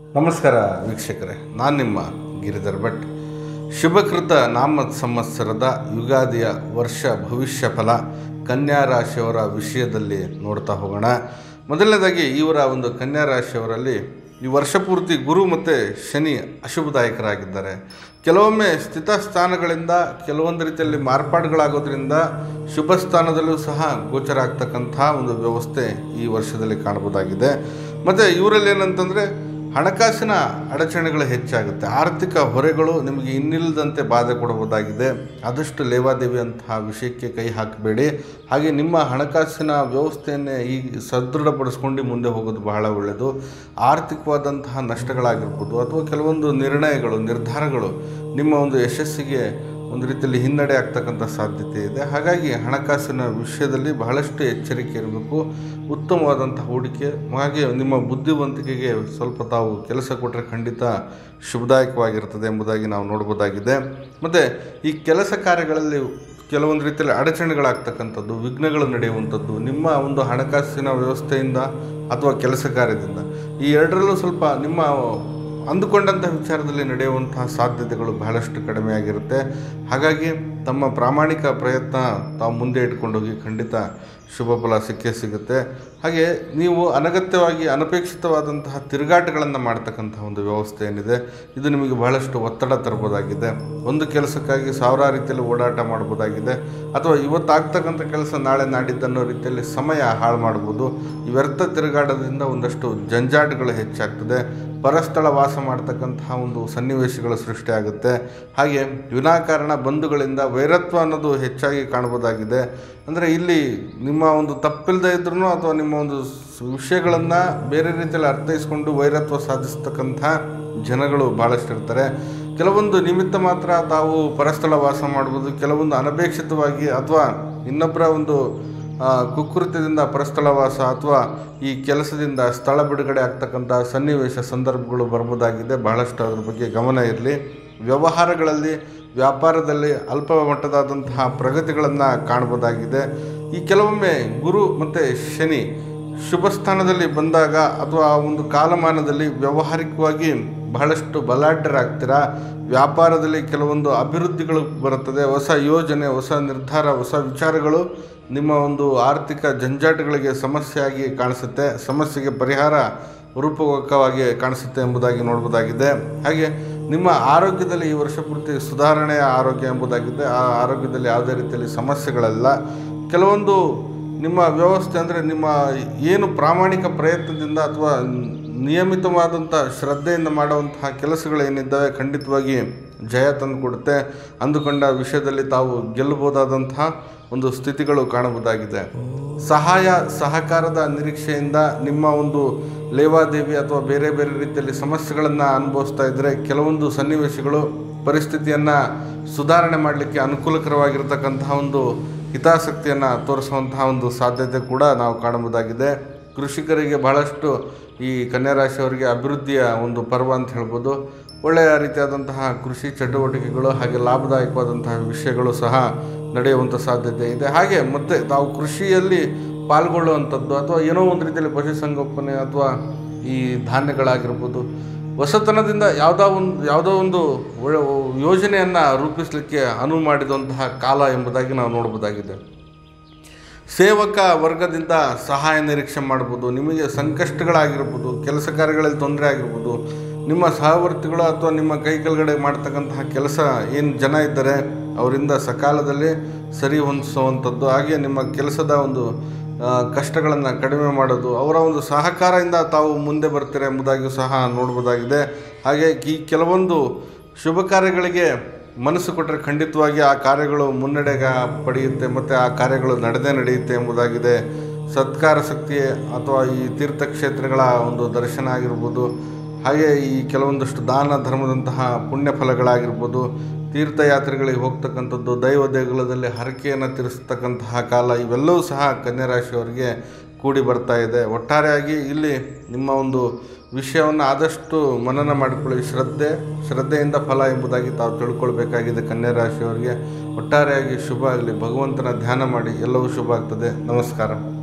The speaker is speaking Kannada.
ನಮಸ್ಕಾರ ವೀಕ್ಷಕರೇ ನಾನು ನಿಮ್ಮ ಗಿರಿಧರ್ ಭಟ್ ಶುಭಕೃತ ನಾಮ ಸಂವತ್ಸರದ ಯುಗಾದಿಯ ವರ್ಷ ಭವಿಷ್ಯ ಫಲ ಕನ್ಯಾ ರಾಶಿಯವರ ವಿಷಯದಲ್ಲಿ ನೋಡ್ತಾ ಹೋಗೋಣ ಮೊದಲನೇದಾಗಿ ಇವರ ಒಂದು ಕನ್ಯಾ ರಾಶಿಯವರಲ್ಲಿ ಈ ವರ್ಷ ಪೂರ್ತಿ ಗುರು ಮತ್ತು ಶನಿ ಅಶುಭದಾಯಕರಾಗಿದ್ದಾರೆ ಕೆಲವೊಮ್ಮೆ ಸ್ಥಿತ ಸ್ಥಾನಗಳಿಂದ ಕೆಲವೊಂದು ರೀತಿಯಲ್ಲಿ ಮಾರ್ಪಾಡುಗಳಾಗೋದ್ರಿಂದ ಶುಭ ಸ್ಥಾನದಲ್ಲೂ ಸಹ ಗೋಚರ ಆಗ್ತಕ್ಕಂಥ ಒಂದು ವ್ಯವಸ್ಥೆ ಈ ವರ್ಷದಲ್ಲಿ ಕಾಣಬಹುದಾಗಿದೆ ಮತ್ತು ಇವರಲ್ಲಿ ಏನಂತಂದರೆ ಹಣಕಾಸಿನ ಅಡಚಣೆಗಳು ಹೆಚ್ಚಾಗುತ್ತೆ ಆರ್ಥಿಕ ಹೊರೆಗಳು ನಿಮಗೆ ಇನ್ನಿಲ್ಲದಂತೆ ಬಾಧೆ ಕೊಡಬಹುದಾಗಿದೆ ಆದಷ್ಟು ಲೇವಾದೇವಿ ಅಂತಹ ವಿಷಯಕ್ಕೆ ಕೈ ಹಾಕಬೇಡಿ ಹಾಗೆ ನಿಮ್ಮ ಹಣಕಾಸಿನ ವ್ಯವಸ್ಥೆಯನ್ನೇ ಈ ಸದೃಢಪಡಿಸ್ಕೊಂಡು ಮುಂದೆ ಹೋಗೋದು ಬಹಳ ಒಳ್ಳೆಯದು ಆರ್ಥಿಕವಾದಂತಹ ನಷ್ಟಗಳಾಗಿರ್ಬೋದು ಅಥವಾ ಕೆಲವೊಂದು ನಿರ್ಣಯಗಳು ನಿರ್ಧಾರಗಳು ನಿಮ್ಮ ಒಂದು ಯಶಸ್ಸಿಗೆ ಒಂದು ರೀತಿಯಲ್ಲಿ ಹಿನ್ನಡೆ ಆಗ್ತಕ್ಕಂಥ ಸಾಧ್ಯತೆ ಇದೆ ಹಾಗಾಗಿ ಹಣಕಾಸಿನ ವಿಷಯದಲ್ಲಿ ಬಹಳಷ್ಟು ಎಚ್ಚರಿಕೆ ಇರಬೇಕು ಉತ್ತಮವಾದಂಥ ಹೂಡಿಕೆ ಹಾಗೆ ನಿಮ್ಮ ಬುದ್ಧಿವಂತಿಕೆಗೆ ಸ್ವಲ್ಪ ತಾವು ಕೆಲಸ ಕೊಟ್ಟರೆ ಖಂಡಿತ ಶುಭದಾಯಕವಾಗಿರ್ತದೆ ಎಂಬುದಾಗಿ ನಾವು ನೋಡ್ಬೋದಾಗಿದೆ ಮತ್ತು ಈ ಕೆಲಸ ಕಾರ್ಯಗಳಲ್ಲಿ ಕೆಲವೊಂದು ರೀತಿಯಲ್ಲಿ ಅಡಚಣೆಗಳಾಗ್ತಕ್ಕಂಥದ್ದು ವಿಘ್ನಗಳು ನಡೆಯುವಂಥದ್ದು ನಿಮ್ಮ ಒಂದು ಹಣಕಾಸಿನ ವ್ಯವಸ್ಥೆಯಿಂದ ಅಥವಾ ಕೆಲಸ ಕಾರ್ಯದಿಂದ ಈ ಎರಡರಲ್ಲೂ ಸ್ವಲ್ಪ ನಿಮ್ಮ ಅಂದುಕೊಂಡಂಥ ವಿಚಾರದಲ್ಲಿ ನಡೆಯುವಂತಹ ಸಾಧ್ಯತೆಗಳು ಬಹಳಷ್ಟು ಕಡಿಮೆಯಾಗಿರುತ್ತೆ ಹಾಗಾಗಿ ತಮ್ಮ ಪ್ರಾಮಾಣಿಕ ಪ್ರಯತ್ನ ತಾವು ಮುಂದೆ ಇಟ್ಕೊಂಡೋಗಿ ಖಂಡಿತ ಶುಭ ಫಲ ಸಿಕ್ಕೇ ಸಿಗುತ್ತೆ ಹಾಗೆ ನೀವು ಅನಗತ್ಯವಾಗಿ ಅನಪೇಕ್ಷಿತವಾದಂತಹ ತಿರುಗಾಟಗಳನ್ನು ಮಾಡ್ತಕ್ಕಂತಹ ಒಂದು ವ್ಯವಸ್ಥೆ ಏನಿದೆ ಇದು ನಿಮಗೆ ಬಹಳಷ್ಟು ಒತ್ತಡ ತರಬಹುದಾಗಿದೆ ಒಂದು ಕೆಲಸಕ್ಕಾಗಿ ಸಾವಿರಾರು ರೀತಿಯಲ್ಲಿ ಓಡಾಟ ಮಾಡ್ಬೋದಾಗಿದೆ ಅಥವಾ ಇವತ್ತಾಗ್ತಕ್ಕಂಥ ಕೆಲಸ ನಾಳೆ ನಾಡಿದ್ದನ್ನೋ ರೀತಿಯಲ್ಲಿ ಸಮಯ ಹಾಳು ಮಾಡ್ಬೋದು ಈ ವ್ಯರ್ಥ ತಿರುಗಾಟದಿಂದ ಒಂದಷ್ಟು ಜಂಜಾಟಗಳು ಹೆಚ್ಚಾಗ್ತದೆ ಪರಸ್ಥಳ ವಾಸ ಮಾಡ್ತಕ್ಕಂತಹ ಒಂದು ಸನ್ನಿವೇಶಗಳು ಸೃಷ್ಟಿಯಾಗುತ್ತೆ ಹಾಗೆ ವಿನಾಕಾರಣ ಬಂಧುಗಳಿಂದ ವೈರತ್ವ ಅನ್ನೋದು ಹೆಚ್ಚಾಗಿ ಕಾಣ್ಬೋದಾಗಿದೆ ಅಂದರೆ ಇಲ್ಲಿ ನಿಮ್ಮ ಒಂದು ತಪ್ಪಿಲ್ಲದೆ ಇದ್ರೂ ಅಥವಾ ನಿಮ್ಮ ಒಂದು ವಿಷಯಗಳನ್ನು ಬೇರೆ ರೀತಿಯಲ್ಲಿ ಅರ್ಥೈಸ್ಕೊಂಡು ವೈರತ್ವ ಸಾಧಿಸ್ತಕ್ಕಂಥ ಜನಗಳು ಭಾಳಷ್ಟು ಇರ್ತಾರೆ ಕೆಲವೊಂದು ನಿಮಿತ್ತ ಮಾತ್ರ ತಾವು ಪರಸ್ಥಳ ವಾಸ ಮಾಡ್ಬೋದು ಕೆಲವೊಂದು ಅನಪೇಕ್ಷಿತವಾಗಿ ಅಥವಾ ಇನ್ನೊಬ್ಬರ ಒಂದು ಆ, ಕುಕೃತ್ಯದಿಂದ ಪರಸ್ಥಳವಾಸ ಅಥವಾ ಈ ಕೆಲಸದಿಂದ ಸ್ಥಳ ಬಿಡುಗಡೆ ಆಗ್ತಕ್ಕಂಥ ಸನ್ನಿವೇಶ ಸಂದರ್ಭಗಳು ಬರ್ಬೋದಾಗಿದೆ ಬಹಳಷ್ಟು ಅದ್ರ ಬಗ್ಗೆ ಗಮನ ಇರಲಿ ವ್ಯವಹಾರಗಳಲ್ಲಿ ವ್ಯಾಪಾರದಲ್ಲಿ ಅಲ್ಪ ಮಟ್ಟದಾದಂತಹ ಪ್ರಗತಿಗಳನ್ನು ಕಾಣ್ಬೋದಾಗಿದೆ ಈ ಕೆಲವೊಮ್ಮೆ ಗುರು ಮತ್ತು ಶನಿ ಶುಭ ಸ್ಥಾನದಲ್ಲಿ ಬಂದಾಗ ಅಥವಾ ಆ ಒಂದು ಕಾಲಮಾನದಲ್ಲಿ ವ್ಯಾವಹಾರಿಕವಾಗಿ ಬಹಳಷ್ಟು ಬಲಾಢ್ಯರಾಗ್ತೀರಾ ವ್ಯಾಪಾರದಲ್ಲಿ ಕೆಲವೊಂದು ಅಭಿವೃದ್ಧಿಗಳು ಬರುತ್ತದೆ ಹೊಸ ಯೋಜನೆ ಹೊಸ ನಿರ್ಧಾರ ಹೊಸ ವಿಚಾರಗಳು ನಿಮ್ಮ ಒಂದು ಆರ್ಥಿಕ ಜಂಜಾಟಗಳಿಗೆ ಸಮಸ್ಯೆಯಾಗಿ ಕಾಣಿಸುತ್ತೆ ಸಮಸ್ಯೆಗೆ ಪರಿಹಾರ ರೂಪಕವಾಗಿ ಕಾಣಿಸುತ್ತೆ ಎಂಬುದಾಗಿ ನೋಡ್ಬೋದಾಗಿದೆ ಹಾಗೆ ನಿಮ್ಮ ಆರೋಗ್ಯದಲ್ಲಿ ಈ ವರ್ಷ ಪೂರ್ತಿ ಸುಧಾರಣೆಯ ಆರೋಗ್ಯ ಎಂಬುದಾಗಿದೆ ಆ ಆರೋಗ್ಯದಲ್ಲಿ ಯಾವುದೇ ರೀತಿಯಲ್ಲಿ ಸಮಸ್ಯೆಗಳಲ್ಲ ಕೆಲವೊಂದು ನಿಮ್ಮ ವ್ಯವಸ್ಥೆ ಅಂದರೆ ನಿಮ್ಮ ಏನು ಪ್ರಾಮಾಣಿಕ ಪ್ರಯತ್ನದಿಂದ ಅಥವಾ ನಿಯಮಿತವಾದಂಥ ಶ್ರದ್ಧೆಯಿಂದ ಮಾಡುವಂತಹ ಕೆಲಸಗಳೇನಿದ್ದಾವೆ ಖಂಡಿತವಾಗಿ ಜಯ ತಂದುಕೊಡುತ್ತೆ ಅಂದುಕೊಂಡ ವಿಷಯದಲ್ಲಿ ತಾವು ಗೆಲ್ಲಬಹುದಾದಂತಹ ಒಂದು ಸ್ಥಿತಿಗಳು ಕಾಣಬಹುದಾಗಿದೆ ಸಹಾಯ ಸಹಕಾರದ ನಿರೀಕ್ಷೆಯಿಂದ ನಿಮ್ಮ ಒಂದು ಲೇವಾದೇವಿ ಅಥವಾ ಬೇರೆ ಬೇರೆ ರೀತಿಯಲ್ಲಿ ಸಮಸ್ಯೆಗಳನ್ನು ಅನುಭವಿಸ್ತಾ ಇದ್ದರೆ ಕೆಲವೊಂದು ಸನ್ನಿವೇಶಗಳು ಪರಿಸ್ಥಿತಿಯನ್ನು ಸುಧಾರಣೆ ಮಾಡಲಿಕ್ಕೆ ಅನುಕೂಲಕರವಾಗಿರ್ತಕ್ಕಂತಹ ಒಂದು ಹಿತಾಸಕ್ತಿಯನ್ನು ತೋರಿಸುವಂತಹ ಒಂದು ಸಾಧ್ಯತೆ ಕೂಡ ನಾವು ಕಾಣಬಹುದಾಗಿದೆ ಕೃಷಿಕರಿಗೆ ಬಹಳಷ್ಟು ಈ ಕನ್ಯಾ ರಾಶಿಯವರಿಗೆ ಅಭಿವೃದ್ಧಿಯ ಒಂದು ಪರ್ವ ಅಂತ ಹೇಳ್ಬೋದು ಒಳ್ಳೆಯ ರೀತಿಯಾದಂತಹ ಕೃಷಿ ಚಟುವಟಿಕೆಗಳು ಹಾಗೆ ಲಾಭದಾಯಕವಾದಂತಹ ವಿಷಯಗಳು ಸಹ ನಡೆಯುವಂಥ ಸಾಧ್ಯತೆ ಇದೆ ಹಾಗೆ ಮತ್ತೆ ತಾವು ಕೃಷಿಯಲ್ಲಿ ಪಾಲ್ಗೊಳ್ಳುವಂಥದ್ದು ಅಥವಾ ಏನೋ ಒಂದು ರೀತಿಯಲ್ಲಿ ಪಶುಸಂಗೋಪನೆ ಅಥವಾ ಈ ಧಾನ್ಯಗಳಾಗಿರ್ಬೋದು ಹೊಸತನದಿಂದ ಯಾವುದೋ ಒಂದು ಯಾವುದೋ ಒಂದು ಒಳ್ಳೆ ಯೋಜನೆಯನ್ನು ರೂಪಿಸಲಿಕ್ಕೆ ಅನುವು ಮಾಡಿದಂತಹ ಕಾಲ ಎಂಬುದಾಗಿ ನಾವು ನೋಡ್ಬೋದಾಗಿದೆ ಸೇವಕ ವರ್ಗದಿಂದ ಸಹಾಯ ನಿರೀಕ್ಷೆ ಮಾಡ್ಬೋದು ನಿಮಗೆ ಸಂಕಷ್ಟಗಳಾಗಿರ್ಬೋದು ಕೆಲಸ ಕಾರ್ಯಗಳಲ್ಲಿ ತೊಂದರೆ ಆಗಿರ್ಬೋದು ನಿಮ್ಮ ಸಹವರ್ತಿಗಳು ಅಥವಾ ನಿಮ್ಮ ಕೈ ಕೆಳಗಡೆ ಮಾಡ್ತಕ್ಕಂತಹ ಕೆಲಸ ಏನು ಜನ ಇದ್ದಾರೆ ಅವರಿಂದ ಸಕಾಲದಲ್ಲಿ ಸರಿ ಹೊಂದಿಸುವಂಥದ್ದು ಹಾಗೆ ನಿಮ್ಮ ಕೆಲಸದ ಒಂದು ಕಷ್ಟಗಳನ್ನು ಕಡಿಮೆ ಮಾಡೋದು ಅವರ ಒಂದು ಸಹಕಾರದಿಂದ ತಾವು ಮುಂದೆ ಬರ್ತೀರ ಎಂಬುದಾಗಿಯೂ ಸಹ ನೋಡ್ಬೋದಾಗಿದೆ ಹಾಗೆ ಈ ಕೆಲವೊಂದು ಶುಭ ಕಾರ್ಯಗಳಿಗೆ ಮನಸ್ಸು ಕೊಟ್ಟರೆ ಖಂಡಿತವಾಗಿ ಆ ಕಾರ್ಯಗಳು ಮುನ್ನಡೆಗ ಪಡೆಯುತ್ತೆ ಮತ್ತು ಆ ಕಾರ್ಯಗಳು ನಡೆದೇ ನಡೆಯುತ್ತೆ ಎಂಬುದಾಗಿದೆ ಸತ್ಕಾರ ಶಕ್ತಿ ಅಥವಾ ಈ ತೀರ್ಥಕ್ಷೇತ್ರಗಳ ಒಂದು ದರ್ಶನ ಆಗಿರ್ಬೋದು ಹಾಗೆ ಈ ಕೆಲವೊಂದಷ್ಟು ದಾನ ಧರ್ಮದಂತಹ ಪುಣ್ಯ ಫಲಗಳಾಗಿರ್ಬೋದು ತೀರ್ಥಯಾತ್ರೆಗಳಿಗೆ ಹೋಗ್ತಕ್ಕಂಥದ್ದು ದೈವ ದೇಗುಲದಲ್ಲಿ ಹರಕೆಯನ್ನು ತೀರಿಸ್ತಕ್ಕಂತಹ ಕಾಲ ಇವೆಲ್ಲವೂ ಸಹ ಕನ್ಯಾ ರಾಶಿಯವರಿಗೆ ಕೂಡಿ ಬರ್ತಾ ಇದೆ ಒಟ್ಟಾರೆಯಾಗಿ ಇಲ್ಲಿ ನಿಮ್ಮ ಒಂದು ವಿಷಯವನ್ನು ಆದಷ್ಟು ಮನನ ಮಾಡಿಕೊಳ್ಳಿ ಶ್ರದ್ಧೆ ಶ್ರದ್ಧೆಯಿಂದ ಫಲ ಎಂಬುದಾಗಿ ತಾವು ತಿಳ್ಕೊಳ್ಬೇಕಾಗಿದೆ ಕನ್ಯಾ ರಾಶಿಯವರಿಗೆ ಒಟ್ಟಾರೆಯಾಗಿ ಶುಭ ಆಗಲಿ ಭಗವಂತನ ಧ್ಯಾನ ಮಾಡಿ ಎಲ್ಲವೂ ಶುಭ ಆಗ್ತದೆ ನಮಸ್ಕಾರ